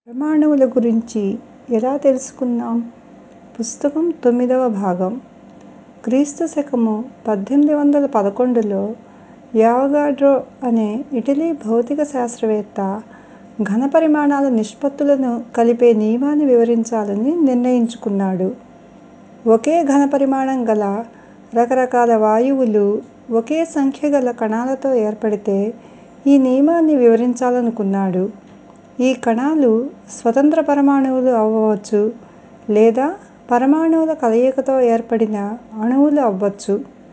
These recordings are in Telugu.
పరమాణువుల గురించి ఎలా తెలుసుకుందాం పుస్తకం తొమ్మిదవ భాగం క్రీస్తు శకము పద్దెనిమిది వందల పదకొండులో యావగాడ్రో అనే ఇటలీ భౌతిక శాస్త్రవేత్త ఘనపరిమాణాల నిష్పత్తులను కలిపే నియమాన్ని వివరించాలని నిర్ణయించుకున్నాడు. ఒకే ఘనపరిమాణం గల రకరకాల వాయువులు ఒకే సంఖ్య గల కణాలతో ఏర్పడితే ఈ నియమాన్ని వివరించాలనుకున్నాడు. ఈ కణాలు స్వతంత్ర పరమాణువులు అవ్వవచ్చు లేదా పరమాణువుల కలయికతో ఏర్పడిన అణువులు అవ్వచ్చు.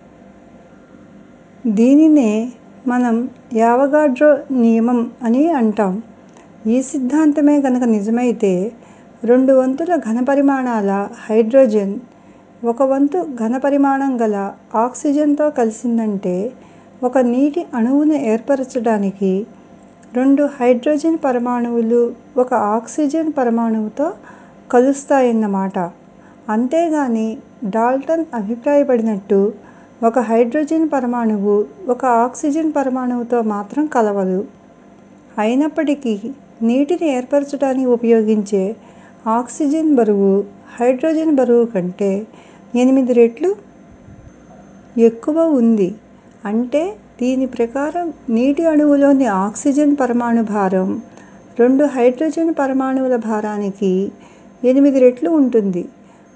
దీనినే మనం యావగాడ్రో నియమం అని అంటాం. ఈ సిద్ధాంతమే గనక నిజమైతే రెండు వంతుల ఘనపరిమాణాల హైడ్రోజన్ ఒక వంతు ఘనపరిమాణం గల ఆక్సిజన్ తో కలిసిందంటే ఒక నీటి అణువును ఏర్పరచడానికి రెండు హైడ్రోజన్ పరమాణువులు ఒక ఆక్సిజన్ పరమాణువుతో కలుస్తాయన్నమాట. అంతేగాని డాల్టన్ అభిప్రాయపడినట్టు ఒక హైడ్రోజన్ పరమాణువు ఒక ఆక్సిజన్ పరమాణువుతో మాత్రం కలవదు. అయినప్పటికీ నీటిని ఏర్పరచడానికి ఉపయోగించే ఆక్సిజన్ బరువు హైడ్రోజన్ బరువు కంటే ఎనిమిది రెట్లు ఎక్కువ ఉంది. అంటే దీని ప్రకారం నీటి అణువులోని ఆక్సిజన్ పరమాణు భారం రెండు హైడ్రోజన్ పరమాణువుల భారానికి ఎనిమిది రెట్లు ఉంటుంది.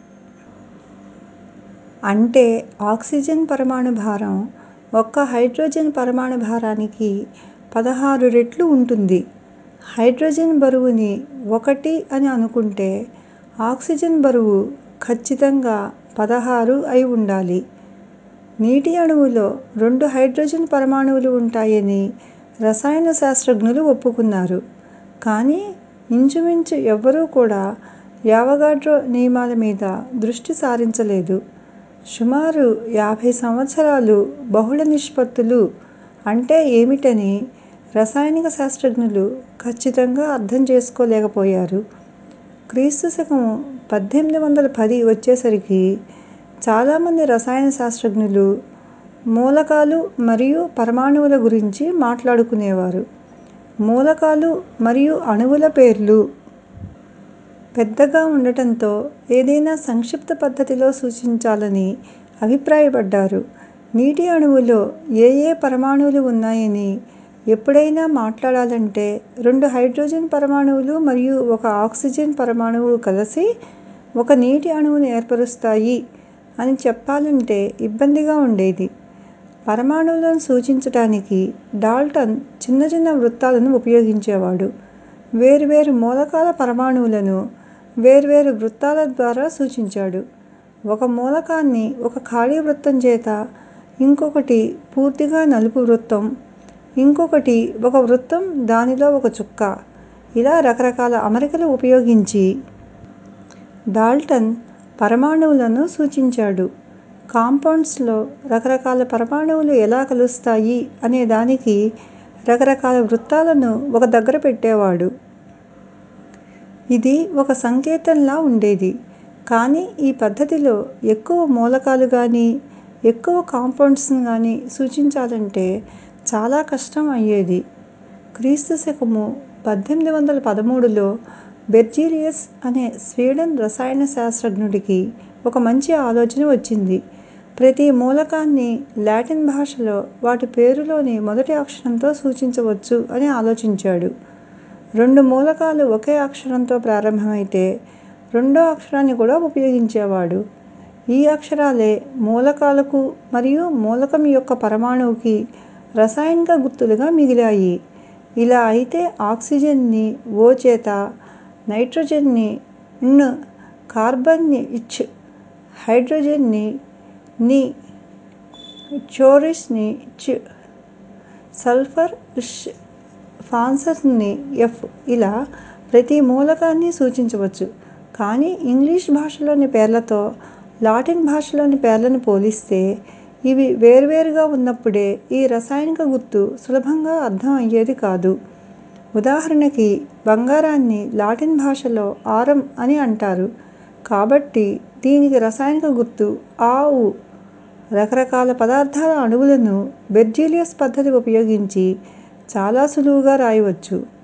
అంటే ఆక్సిజన్ పరమాణు భారం ఒక్క హైడ్రోజన్ పరమాణు భారానికి పదహారు రెట్లు ఉంటుంది. హైడ్రోజన్ బరువుని ఒకటి అని అనుకుంటే ఆక్సిజన్ బరువు ఖచ్చితంగా పదహారు అయి ఉండాలి. నీటి అణువులో రెండు హైడ్రోజన్ పరమాణువులు ఉంటాయని రసాయన శాస్త్రజ్ఞులు ఒప్పుకున్నారు. కానీ ఇంచుమించు ఎవ్వరూ కూడా యావగాడ్రో నియమాల మీద దృష్టి సారించలేదు. సుమారు యాభై సంవత్సరాలు బహుళ నిష్పత్తులు అంటే ఏమిటని రసాయనిక శాస్త్రజ్ఞులు ఖచ్చితంగా అర్థం చేసుకోలేకపోయారు. క్రీస్తు శకము పద్దెనిమిది వందల పది వచ్చేసరికి చాలామంది రసాయన శాస్త్రజ్ఞులు మూలకాలు మరియు పరమాణువుల గురించి మాట్లాడుకునేవారు. మూలకాలు మరియు అణువుల పేర్లు పెద్దగా ఉండటంతో ఏదైనా సంక్షిప్త పద్ధతిలో సూచించాలని అభిప్రాయపడ్డారు. నీటి అణువులో ఏ ఏ పరమాణువులు ఉన్నాయని ఎప్పుడైనా మాట్లాడాలంటే రెండు హైడ్రోజన్ పరమాణువులు మరియు ఒక ఆక్సిజన్ పరమాణువు కలిసి ఒక నీటి అణువును ఏర్పరుస్తాయి అని చెప్పాలంటే ఇబ్బందిగా ఉండేది. పరమాణువులను సూచించటానికి డాల్టన్ చిన్న చిన్న వృత్తాలను ఉపయోగించేవాడు. వేర్వేరు మూలకాల పరమాణువులను వేర్వేరు వృత్తాల ద్వారా సూచించాడు. ఒక మూలకాన్ని ఒక ఖాళీ వృత్తం చేత ఇంకొకటి పూర్తిగా నలుపు వృత్తం ఇంకొకటి ఒక వృత్తం దానిలో ఒక చుక్క ఇలా రకరకాల అమరికలు ఉపయోగించి డాల్టన్ పరమాణువులను సూచించాడు. కాంపౌండ్స్ లో రకరకాల పరమాణువులు ఎలా కలుస్తాయి అనే దానికి రకరకాల వృత్తాలను ఒక దగ్గర పెట్టేవాడు. ఇది ఒక సంకేతంలా ఉండేది. కానీ ఈ పద్ధతిలో ఎక్కువ మూలకాలు గానీ ఎక్కువ కాంపౌండ్స్ గానీ సూచించాలంటే చాలా కష్టం అయ్యేది. క్రీస్తు శకము పద్దెనిమిది వందల పదమూడులో బెర్జీలియస్ అనే స్వీడన్ రసాయన శాస్త్రజ్ఞుడికి ఒక మంచి ఆలోచన వచ్చింది. ప్రతి మూలకాన్ని లాటిన్ భాషలో వాటి పేరులోని మొదటి అక్షరంతో సూచించవచ్చు అని ఆలోచించాడు. రెండు మూలకాలు ఒకే అక్షరంతో ప్రారంభమైతే రెండో అక్షరాన్ని కూడా ఉపయోగించేవాడు. ఈ అక్షరాలే మూలకాలకు మరియు మూలకం యొక్క పరమాణువుకి రసాయనిక గుర్తులుగా మిగిలాయి. ఇలా అయితే ఆక్సిజన్ ని ఓ చేత నైట్రోజన్ ని న్ కార్బన్ ని ఛ్ హైడ్రోజన్ ని ని క్షోరిస్ ని ఛ్ సల్ఫర్ ష్ ఫాస్ఫరస్ ని ఎఫ్ ఇలా ప్రతి మూలకాన్ని సూచించవచ్చు. కానీ ఇంగ్లీష్ భాషలోని పేర్లతో లాటిన్ భాషలోని పేర్లను పోలిస్తే ఇవి వేర్వేరుగా ఉన్నప్పుడే ఈ రసాయనిక గుర్తు సులభంగా అర్థం అయ్యేది కాదు. ఉదాహరణకి బంగారాన్ని లాటిన్ భాషలో ఆరం అని అంటారు. కాబట్టి దీనికి రసాయనిక గుర్తు ఆఉ. రకరకాల పదార్థాల అణువులను బెర్జీలియస్ పద్ధతి ఉపయోగించి చాలా సులువుగా రాయవచ్చు.